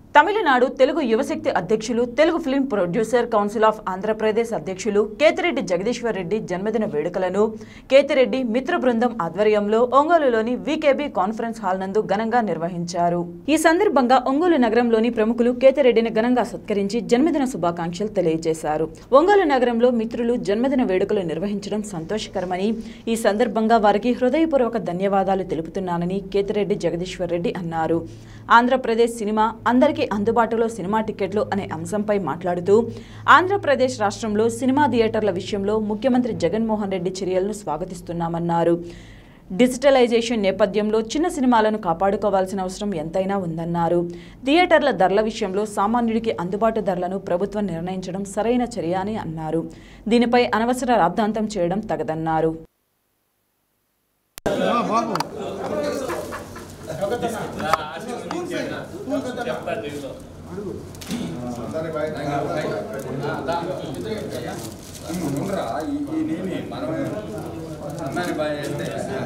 తమిళనాడు తెలుగు యువశక్తి అధ్యక్షులు Telugu film producer council of Andhra Pradesh అధ్యక్షులు కేతిరెడ్డి జగదీశ్వర్ రెడ్డి జన్మదిన వేడుకలను కేతిరెడ్డి మిత్ర బృందం ఆధ్వర్యంలో ఒంగోలులోని వికేబీ కాన్ఫరెన్స్ హాల్ నందు ఘనంగా నిర్వహించారు ఈ సందర్భంగా ఒంగోలు నగరంలోని ప్రముఖులు కేతిరెడ్డిని ఘనంగా సత్కరించి జన్మదిన శుభాకాంక్షలు తెలియజేశారు ఒంగోలు నగరంలో మిత్రులు జన్మదిన వేడుకలు నిర్వహించడం సంతోషకరమని ఈ సందర్భంగా వారికి హృదయపూర్వక ధన్యవాదాలు తెలుపుతున్నానని కేతిరెడ్డి జగదీశ్వర్ రెడ్డి అన్నారు ఆంధ్రప్రదేశ్ సినిమా అందరికీ అందుబాటులో సినిమా టికెట్లు అనే అంశంపై మాట్లాడుతూ ఆంధ్రప్రదేశ్ రాష్ట్రంలో సినిమా థియేటర్ల విషయంలో ముఖ్యమంత్రి జగన్మోహన్ రెడ్డి చర్యలను స్వాగతిస్తున్నామన్నారు డిజిటలైజేషన్ నేపథ్యంలో చిన్న సినిమాలను కాపాడుకోవాల్సిన అవసరం ఎంతైనా ఉందన్నారు థియేటర్ల ధరల విషయంలో సామాన్యుడికి అందుబాటు ధరలను ప్రభుత్వం నిర్ణయించడం సరైన చర్య అని అన్నారు దీనిపై అనవసర రాద్ధాంతం చేయడం తగదన్నారు ఉండరా ఈ ఈ నీని మనమే అమ్మాయి బాయ్ అంటే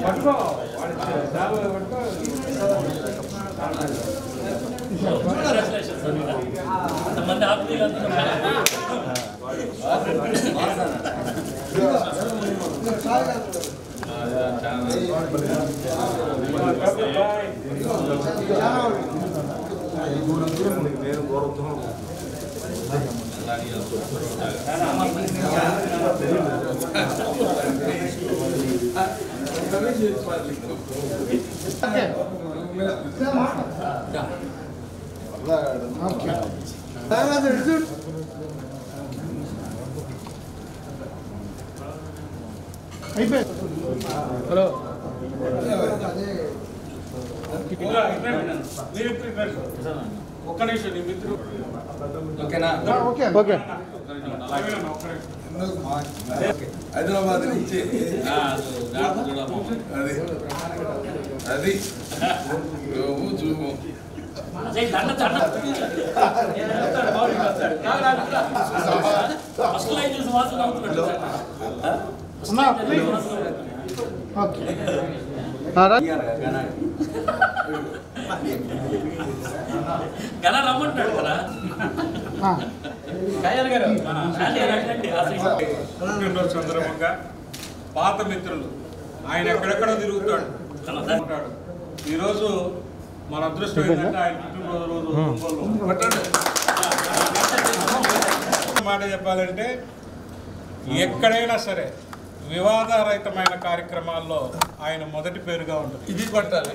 ఒక్క నిమిషం నీ మిత్రుడు ఓకేనా ఓకే హైదరాబాద్ నుంచి అది అది జూము జూము అన్నా ప్లీజ్ ఓకే రా గల రమ్మంటాడు కదా ఆ, పుట్టినరోజు సందర్భంగా పాత మిత్రులు ఆయన ఎక్కడెక్కడో తిరుగుతాడు ఉంటాడు ఈరోజు మన అదృష్టం ఏంటంటే ఆయన పుట్టినరోజు రోజు ఒంగోలు. కొట్టండి. మాట చెప్పాలంటే ఎక్కడైనా సరే వివాదరహితమైన కార్యక్రమాల్లో ఆయన మొదటి పేరుగా ఉంటుంది ఇది కొట్టాలి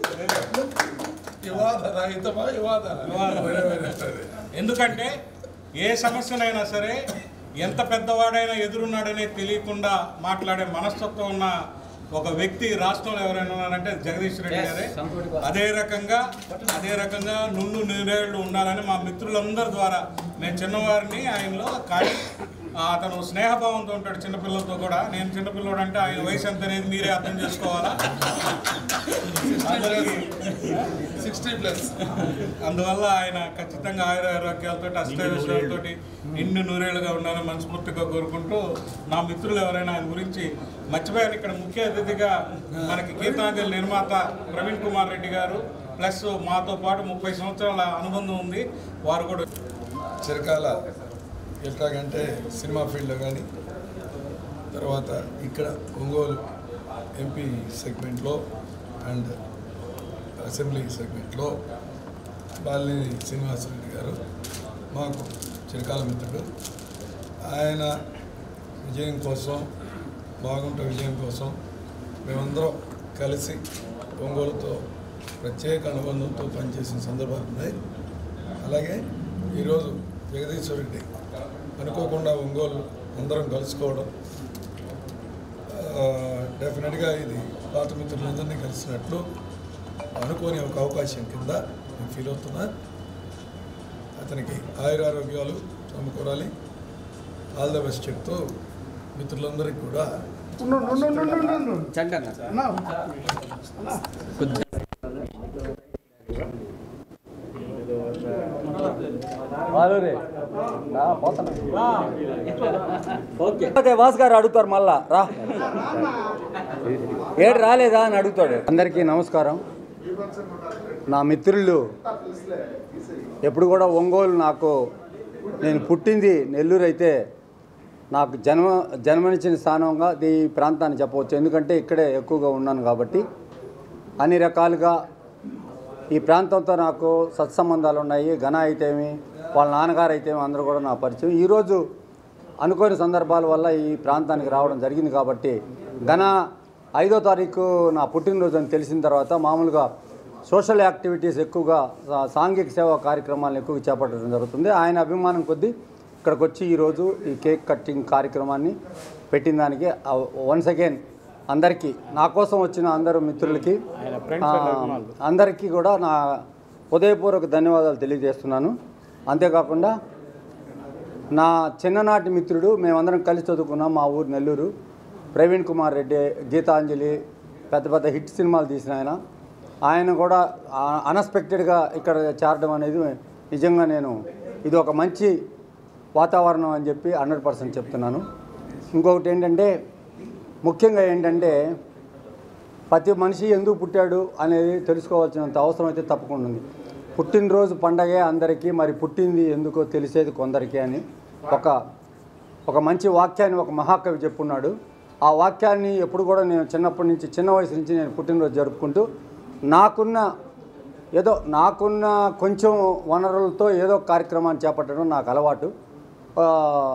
వివాద రహితమా వివాద ఎందుకంటే ఏ సమస్యనైనా సరే ఎంత పెద్దవాడైనా ఎదురున్నాడనే తెలియకుండా మాట్లాడే మనస్తత్వం ఉన్న ఒక వ్యక్తి రాష్ట్రంలో ఎవరైనా ఉన్నారంటే జగదీష్ రెడ్డి గారే అదే రకంగా అదే రకంగా నుండు నీరేళ్లు ఉండాలని మా మిత్రులందరి ద్వారా నేను చిన్నవారిని ఆయనలో కానీ ఆ, అతను స్నేహభావంతో ఉంటాడు చిన్నపిల్లలతో కూడా నేను చిన్నపిల్లడు అంటే ఆయన వయసు ఎంత అనేది మీరే అర్థం చేసుకోవాలా అందరికీ సిక్స్టీ ప్లస్ అందువల్ల ఆయన ఖచ్చితంగా ఆయుర ఆరోగ్యాలతో అష్టైశ్వర్యాలతో నిండు నూరేళ్లుగా ఉండాలని మనస్ఫూర్తిగా కోరుకుంటూ నా మిత్రులు ఎవరైనా ఆయన గురించి మర్చిపోయాను ఇక్కడ ముఖ్య అతిథిగా మనకి గీతాంజలి నిర్మాత ప్రవీణ్ కుమార్ రెడ్డి గారు ప్లస్ మాతో పాటు ముప్పై సంవత్సరాల అనుబంధం ఉంది వారు కూడా చిరకాల ఎట్లాగంటే సినిమా ఫీల్డ్లో కానీ తర్వాత ఇక్కడ ఒంగోలు ఎంపీ సెగ్మెంట్లో అండ్ అసెంబ్లీ సెగ్మెంట్లో బాలినేని శ్రీనివాసరెడ్డి గారు మాకు చిరకాల మిత్రుడు ఆయన విజయం కోసం బాగుంట విజయం కోసం మేమందరం కలిసి ఒంగోలుతో ప్రత్యేక అనుబంధంతో పనిచేసిన సందర్భాలు ఉన్నాయి అలాగే ఈరోజు జగదీశ్వర్ రెడ్డి అనుకోకుండా ఒంగోలు అందరం కలుసుకోవడం డెఫినెట్గా ఇది పాత మిత్రులందరినీ కలిసినట్లు అనుకోని ఒక అవకాశం కింద నేను ఫీల్ అవుతున్నా అతనికి ఆయురారోగ్యాలు సమకూరాలి ఆల్ ద బెస్ట్ చెప్తూ మిత్రులందరికీ కూడా ఉండు, ఉండు, ఉండు, ఉండు, ఉండు, ఉండు. అన్నా, ఓకే వాస్ గారు అడుగుతారు మళ్ళా రా ఏడు రాలేదా అని అడుగుతాడు అందరికీ నమస్కారం నా మిత్రులు ఎప్పుడు కూడా ఒంగోలు నాకు నేను పుట్టింది నెల్లూరు అయితే నాకు జన్మ జన్మనిచ్చిన స్థానంగా ఈ ప్రాంతాన్ని చెప్పవచ్చు ఎందుకంటే ఇక్కడే ఎక్కువగా ఉన్నాను కాబట్టి అన్ని రకాలుగా ఈ ప్రాంతంతో నాకు సత్సంబంధాలు ఉన్నాయి ఘన అయితేమి వాళ్ళ నాన్నగారు అయితేమి అందరూ కూడా నా పరిచయం ఈరోజు అనుకోని సందర్భాల వల్ల ఈ ప్రాంతానికి రావడం జరిగింది కాబట్టి ఘన ఐదో తారీఖు నా పుట్టినరోజు అని తెలిసిన తర్వాత మామూలుగా సోషల్ యాక్టివిటీస్ ఎక్కువగా సా- సాంఘిక సేవా కార్యక్రమాలను ఎక్కువగా చేపట్టడం జరుగుతుంది ఆయన అభిమానం కొద్దీ ఇక్కడికి వచ్చి ఈరోజు ఈ కేక్ కట్టింగ్ కార్యక్రమాన్ని పెట్టిన దానికి వన్స్ అగైన్ అందరికీ నా కోసం వచ్చిన అందరు మిత్రులకి ఆ, అందరికీ కూడా నా హృదయపూర్వక ధన్యవాదాలు తెలియజేస్తున్నాను అంతేకాకుండా నా చిన్ననాటి మిత్రుడు మేమందరం కలిసి చదువుకున్నాం మా ఊరు నెల్లూరు ప్రవీణ్ కుమార్ రెడ్డి గీతాంజలి పెద్ద పెద్ద హిట్ సినిమాలు తీసిన ఆయన ఆయన కూడా అన్ఎక్స్పెక్టెడ్గా ఇక్కడ చేరడం అనేది నిజంగా నేను ఇది ఒక మంచి వాతావరణం అని చెప్పి హండ్రెడ్ పర్సెంట్ చెప్తున్నాను ఇంకొకటి ఏంటంటే ముఖ్యంగా ఏంటంటే ప్రతి మనిషి ఎందుకు పుట్టాడు అనేది తెలుసుకోవాల్సినంత అవసరం అయితే తప్పకుండా ఉంది పుట్టినరోజు పండగే అందరికీ మరి పుట్టింది ఎందుకో తెలిసేది కొందరికి అని ఒక ఒక మంచి వాక్యాన్ని ఒక మహాకవి చెప్పున్నాడు ఆ వాక్యాన్ని ఎప్పుడు కూడా నేను చిన్నప్పటి నుంచి చిన్న వయసు నుంచి నేను పుట్టినరోజు జరుపుకుంటూ నాకున్న ఏదో నాకున్న కొంచెం వనరులతో ఏదో ఒక కార్యక్రమాన్ని చేపట్టడం నాకు అలవాటు ఆ,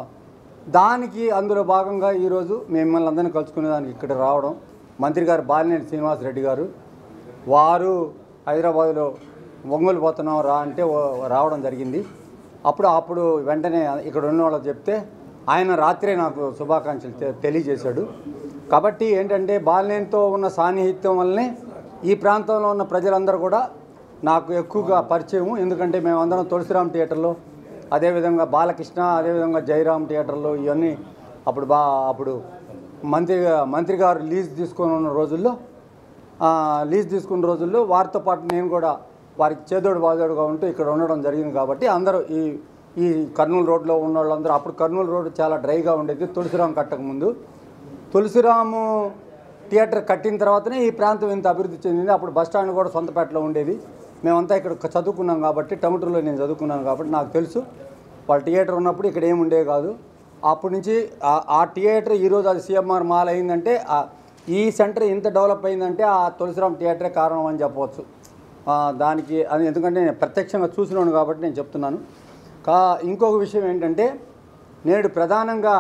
దానికి అందులో భాగంగా ఈరోజు మిమ్మల్ని అందరినీ కలుసుకునే దానికి ఇక్కడ రావడం మంత్రి గారు బాలినేని శ్రీనివాసరెడ్డి గారు వారు హైదరాబాద్లో ఒంగోలు పోతున్నాం రా అంటే ఓ- రావడం జరిగింది అప్పుడు అప్పుడు వెంటనే ఇక్కడ ఉన్న వాళ్ళకి చెప్తే ఆయన రాత్రే నాకు శుభాకాంక్షలు తె- తెలియజేశాడు కాబట్టి ఏంటంటే బాలినేనితో ఉన్న సాన్నిహిత్యం వల్లనే ఈ ప్రాంతంలో ఉన్న ప్రజలందరూ కూడా నాకు ఎక్కువగా పరిచయం ఎందుకంటే మేమందరం తులసిరామ్ థియేటర్లో అదేవిధంగా బాలకృష్ణ అదేవిధంగా జయరామ్ థియేటర్లో ఇవన్నీ అప్పుడు బా అప్పుడు మంత్రి మంత్రి గారు లీజ్ తీసుకొని ఉన్న రోజుల్లో ఆ, లీజ్ తీసుకున్న రోజుల్లో వారితో పాటు నేను కూడా వారికి చేదోడు బాదోడుగా ఉంటూ ఇక్కడ ఉండడం జరిగింది కాబట్టి అందరూ ఈ ఈ కర్నూలు రోడ్లో ఉన్న వాళ్ళందరూ అప్పుడు కర్నూలు రోడ్డు చాలా డ్రైగా ఉండేది తులసిరామ్ కట్టక ముందు తులసిరాము థియేటర్ కట్టిన తర్వాతనే ఈ ప్రాంతం ఇంత అభివృద్ధి చెందింది అప్పుడు బస్ స్టాండ్ కూడా సొంతపేటలో ఉండేది మేమంతా ఇక్కడ చదువుకున్నాం కాబట్టి టమటూరులో నేను చదువుకున్నాను కాబట్టి నాకు తెలుసు వాళ్ళ థియేటర్ ఉన్నప్పుడు ఇక్కడ ఏమి ఉండేవి కాదు అప్పటి నుంచి ఆ- ఆ థియేటర్ ఈరోజు అది సిఎంఆర్ మాల్ అయిందంటే ఆ- ఈ సెంటర్ ఇంత డెవలప్ అయిందంటే ఆ తులసిరామ్ థియేటరే కారణం అని చెప్పవచ్చు ఆ, దానికి అది ఎందుకంటే నేను ప్రత్యక్షంగా చూసినాను కాబట్టి నేను చెప్తున్నాను కా ఇంకొక విషయం ఏంటంటే నేడు ప్రధానంగా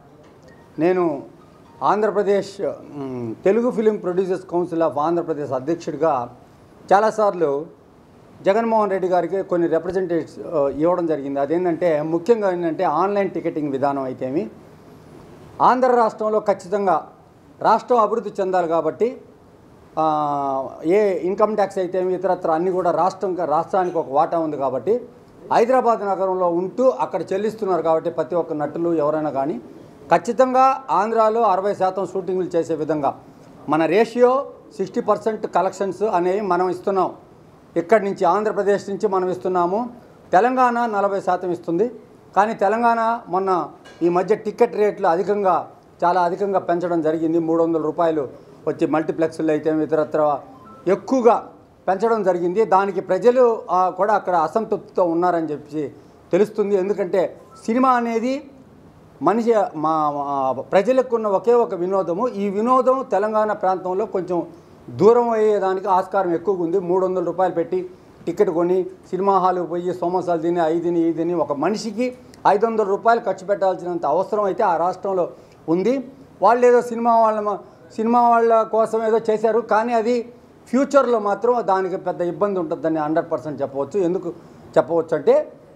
నేను ఆంధ్రప్రదేశ్ మ్, Telugu film producers council of Andhra Pradesh అధ్యక్షుడిగా చాలాసార్లు జగన్మోహన్ రెడ్డి గారికి కొన్ని రిప్రజెంటేటివ్స్ ఇవ్వడం జరిగింది అదేంటంటే ముఖ్యంగా ఏంటంటే ఆన్లైన్ టికెటింగ్ విధానం అయితేమి ఆంధ్ర రాష్ట్రంలో ఖచ్చితంగా రాష్ట్రం అభివృద్ధి చెందాలి కాబట్టి ఆ, ఏ ఇన్కమ్ ట్యాక్స్ అయితే ఇతరత్ర అన్నీ కూడా రాష్ట్రం రాష్ట్రానికి ఒక వాటా ఉంది కాబట్టి హైదరాబాద్ నగరంలో ఉంటూ అక్కడ చెల్లిస్తున్నారు కాబట్టి ప్రతి ఒక్క నటులు ఎవరైనా కానీ ఖచ్చితంగా ఆంధ్రాలో అరవై శాతం షూటింగ్లు చేసే విధంగా మన రేషియో సిక్స్టీ పర్సెంట్ కలెక్షన్స్ అనేవి మనం ఇస్తున్నాం ఇక్కడి నుంచి ఆంధ్రప్రదేశ్ నుంచి మనం ఇస్తున్నాము తెలంగాణ నలభై శాతం ఇస్తుంది కానీ తెలంగాణ మొన్న ఈ మధ్య టికెట్ రేట్లు అధికంగా చాలా అధికంగా పెంచడం జరిగింది మూడు వందల రూపాయలు వచ్చి మల్టీప్లెక్స్లు అయితే ఇతరత్ర ఎక్కువగా పెంచడం జరిగింది దానికి ప్రజలు ఆ, కూడా అక్కడ అసంతృప్తితో ఉన్నారని చెప్పి తెలుస్తుంది ఎందుకంటే సినిమా అనేది మనిషి మా మా ప్రజలకు ఉన్న ఒకే ఒక వినోదము ఈ వినోదం తెలంగాణ ప్రాంతంలో కొంచెం దూరం అయ్యేదానికి ఆస్కారం ఎక్కువగా ఉంది మూడు వందల రూపాయలు పెట్టి టికెట్ కొని సినిమా హాల్కి పోయి సోమసాలు తిని ఐదుని ఈదిని ఒక మనిషికి ఐదు వందల రూపాయలు ఖర్చు పెట్టాల్సినంత అవసరం అయితే ఆ రాష్ట్రంలో ఉంది వాళ్ళు ఏదో సినిమా వాళ్ళ మ- సినిమా వాళ్ళ కోసం ఏదో చేశారు కానీ అది ఫ్యూచర్లో మాత్రం దానికి పెద్ద ఇబ్బంది ఉంటుందని హండ్రెడ్ పర్సెంట్ చెప్పవచ్చు ఎందుకు చెప్పవచ్చు అంటే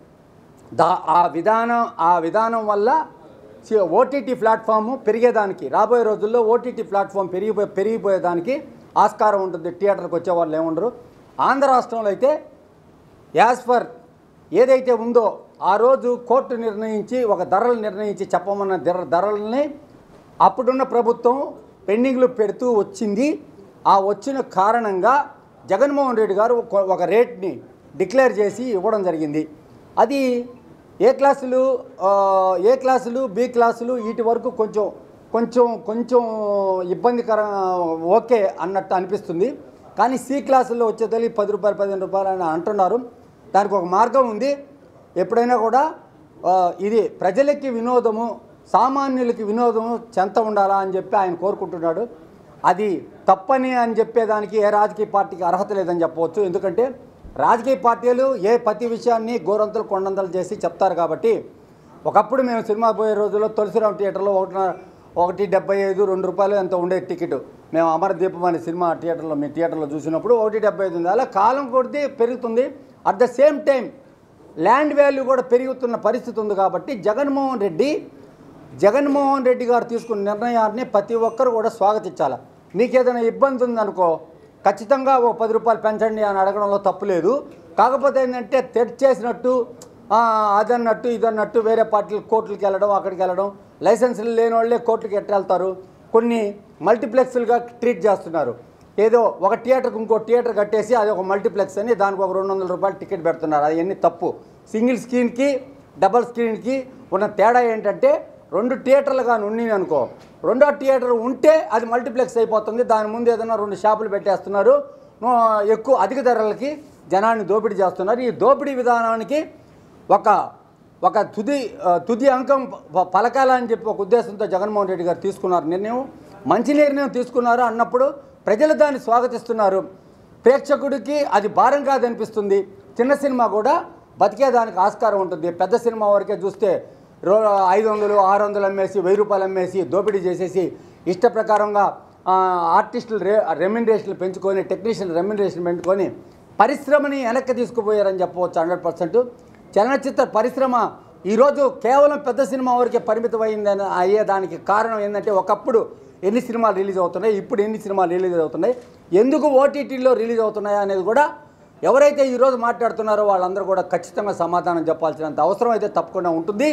దా ఆ విధానం ఆ విధానం వల్ల ఓటీటీ ప్లాట్ఫామ్ పెరిగేదానికి రాబోయే రోజుల్లో ఓటీటీ ప్లాట్ఫామ్ పెరిగిపోయే పెరిగిపోయేదానికి ఆస్కారం ఉంటుంది థియేటర్కి వచ్చే వాళ్ళు ఏముండరు ఆంధ్ర రాష్ట్రంలో అయితే యాజ్ పర్ ఏదైతే ఉందో ఆ రోజు కోర్టు నిర్ణయించి ఒక ధరలు నిర్ణయించి చెప్పమన్న ధర ధరల్ని అప్పుడున్న ప్రభుత్వం పెండింగ్లు పెడుతూ వచ్చింది ఆ వచ్చిన కారణంగా జగన్మోహన్ రెడ్డి గారు ఒక- ఒక రేట్ని డిక్లేర్ చేసి ఇవ్వడం జరిగింది అది ఏ క్లాసులు ఆ, ఏ క్లాసులు బి క్లాసులు వీటి వరకు కొంచెం కొంచెం కొంచెం ఇబ్బందికర ఓకే అన్నట్టు అనిపిస్తుంది కానీ సి క్లాసుల్లో వచ్చే తల్లి పది రూపాయలు పదిహేను రూపాయలు అని అంటున్నారు దానికి ఒక మార్గం ఉంది ఎప్పుడైనా కూడా ఆ, ఇది ప్రజలకి వినోదము సామాన్యులకి వినోదము చెంత ఉండాలా అని చెప్పి ఆయన కోరుకుంటున్నాడు అది తప్పని అని చెప్పేదానికి ఏ రాజకీయ పార్టీకి అర్హత లేదని చెప్పవచ్చు ఎందుకంటే రాజకీయ పార్టీలు ఏ ప్రతి విషయాన్ని గోరంతలు కొండంతలు చేసి చెప్తారు కాబట్టి ఒకప్పుడు మేము సినిమా పోయే రోజుల్లో తులసిరామ్ థియేటర్లో ఒకటి ఒకటి డెబ్బై ఐదు రెండు రూపాయలు ఎంత ఉండే టికెట్ మేము అమరదీపం అనే సినిమా థియేటర్లో మీ థియేటర్లో చూసినప్పుడు ఒకటి డెబ్బై ఐదు ఉంది అలా కాలం కొద్దీ పెరుగుతుంది at the same time land value కూడా పెరుగుతున్న పరిస్థితి ఉంది కాబట్టి జగన్మోహన్ రెడ్డి జగన్మోహన్ రెడ్డి గారు తీసుకున్న నిర్ణయాన్ని ప్రతి ఒక్కరు కూడా స్వాగతించాలి మీకు ఏదైనా ఇబ్బంది ఉందనుకో ఖచ్చితంగా ఓ పది రూపాయలు పెంచండి అని అడగడంలో తప్పు లేదు కాకపోతే ఏంటంటే తెచ్చేసినట్టు ఆ, అదన్నట్టు ఇదన్నట్టు వేరే పార్టీలు కోర్టులకు వెళ్ళడం అక్కడికి వెళ్ళడం లైసెన్సులు లేని వాళ్ళే కోర్టుకి ఎట్టెళ్తారు కొన్ని మల్టీప్లెక్స్లుగా ట్రీట్ చేస్తున్నారు ఏదో ఒక థియేటర్కి ఇంకో థియేటర్ కట్టేసి అది ఒక మల్టీప్లెక్స్ అని దానికి ఒక రెండు వందల రూపాయలు టికెట్ పెడుతున్నారు అది అన్ని తప్పు సింగిల్ స్క్రీన్కి డబల్ స్క్రీన్కి ఉన్న తేడా ఏంటంటే రెండు థియేటర్లు కానీ ఉన్నాయి అనుకో రెండో థియేటర్ ఉంటే అది మల్టీప్లెక్స్ అయిపోతుంది దాని ముందు ఏదైనా రెండు షాపులు పెట్టేస్తున్నారు నో- ఎక్కువ అధిక ధరలకి జనాన్ని దోపిడీ చేస్తున్నారు ఈ దోపిడీ విధానానికి ఒక ఒక తుది ఆ, తుది అంకం ప- పలకాలని చెప్పి ఒక ఉద్దేశంతో జగన్మోహన్ రెడ్డి గారు తీసుకున్నారు నిర్ణయం మంచి నిర్ణయం తీసుకున్నారు అన్నప్పుడు ప్రజలు దాన్ని స్వాగతిస్తున్నారు ప్రేక్షకుడికి అది భారం కాదనిపిస్తుంది చిన్న సినిమా కూడా బతికేదానికి ఆస్కారం ఉంటుంది పెద్ద సినిమా వరకే చూస్తే రో ఐదు వందలు ఆరు వందలు అమ్మేసి వెయ్యి రూపాయలు అమ్మేసి దోపిడీ చేసేసి ఇష్ట ప్రకారంగా ఆ, ఆర్టిస్టులు రే రెమ్యునరేషన్లు పెంచుకొని టెక్నీషియన్ రెమ్యునరేషన్ పెంచుకొని పరిశ్రమని వెనక్కి తీసుకుపోయారని చెప్పవచ్చు హండ్రెడ్ పర్సెంట్ చలనచిత్ర పరిశ్రమ ఈరోజు కేవలం పెద్ద సినిమా వరకే పరిమితం అయిందని అయ్యేదానికి కారణం ఏంటంటే ఒకప్పుడు ఎన్ని సినిమాలు రిలీజ్ అవుతున్నాయి ఇప్పుడు ఎన్ని సినిమాలు రిలీజ్ అవుతున్నాయి ఎందుకు ఓటీటీలో రిలీజ్ అవుతున్నాయి అనేది కూడా ఎవరైతే ఈరోజు మాట్లాడుతున్నారో వాళ్ళందరూ కూడా ఖచ్చితంగా సమాధానం చెప్పాల్సినంత అవసరం అయితే తప్పకుండా ఉంటుంది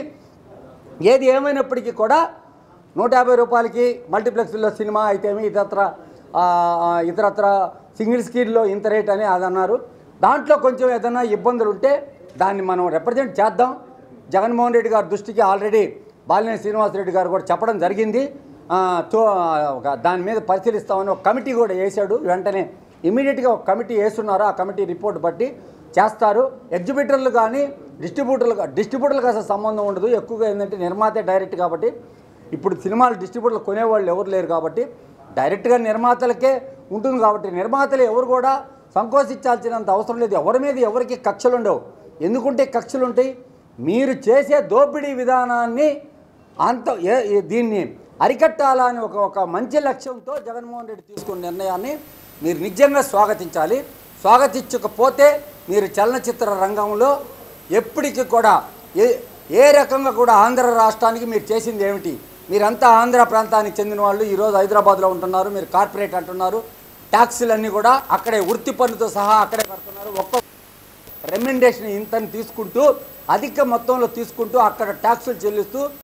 ఏది ఏమైనప్పటికీ కూడా నూట యాభై రూపాయలకి మల్టీప్లెక్స్లో సినిమా అయితేమి ఇతరత్ర ఆ, ఆ, ఇతరత్ర సింగిల్ స్క్రీన్లో ఇంత రేట్ అని అది అన్నారు దాంట్లో కొంచెం ఏదైనా ఇబ్బందులు ఉంటే దాన్ని మనం రిప్రజెంట్ చేద్దాం జగన్మోహన్ రెడ్డి గారి దృష్టికి ఆల్రెడీ బాలినేని శ్రీనివాసరెడ్డి గారు కూడా చెప్పడం జరిగింది ఆ, తో ఒక దాని మీద పరిశీలిస్తామని ఒక కమిటీ కూడా వేశాడు వెంటనే ఇమీడియట్గా ఒక కమిటీ వేస్తున్నారు ఆ కమిటీ రిపోర్ట్ బట్టి చేస్తారు ఎగ్జిబిటర్లు కానీ డిస్ట్రిబ్యూటర్లు డిస్ట్రిబ్యూటర్లకు అసలు సంబంధం ఉండదు ఎక్కువగా ఏంటంటే నిర్మాతే డైరెక్ట్ కాబట్టి ఇప్పుడు సినిమాలు డిస్ట్రిబ్యూటర్లు కొనేవాళ్ళు ఎవరు లేరు కాబట్టి డైరెక్ట్గా నిర్మాతలకే ఉంటుంది కాబట్టి నిర్మాతలు ఎవరు కూడా సంకోచించాల్సినంత అవసరం లేదు ఎవరి మీద ఎవరికి కక్షలు ఉండవు ఎందుకుంటే కక్షలు ఉంటాయి మీరు చేసే దోపిడీ విధానాన్ని అంత ఏ- ఏ- దీన్ని అరికట్టాలా అని ఒక ఒక మంచి లక్ష్యంతో జగన్మోహన్ రెడ్డి తీసుకున్న నిర్ణయాన్ని మీరు నిజంగా స్వాగతించాలి స్వాగతించకపోతే మీరు చలనచిత్ర రంగంలో ఎప్పటికీ కూడా ఏ ఏ రకంగా కూడా ఆంధ్ర రాష్ట్రానికి మీరు చేసింది ఏమిటి మీరంతా ఆంధ్ర ప్రాంతానికి చెందిన వాళ్ళు ఈరోజు హైదరాబాద్లో ఉంటున్నారు మీరు కార్పొరేట్ అంటున్నారు ట్యాక్సీలన్నీ కూడా అక్కడే వృత్తి పన్నుతో సహా అక్కడే కడుతున్నారు ఒక్క రెమ్యునరేషన్ ఇంతని తీసుకుంటూ అధిక మొత్తంలో తీసుకుంటూ అక్కడ ట్యాక్సులు చెల్లిస్తూ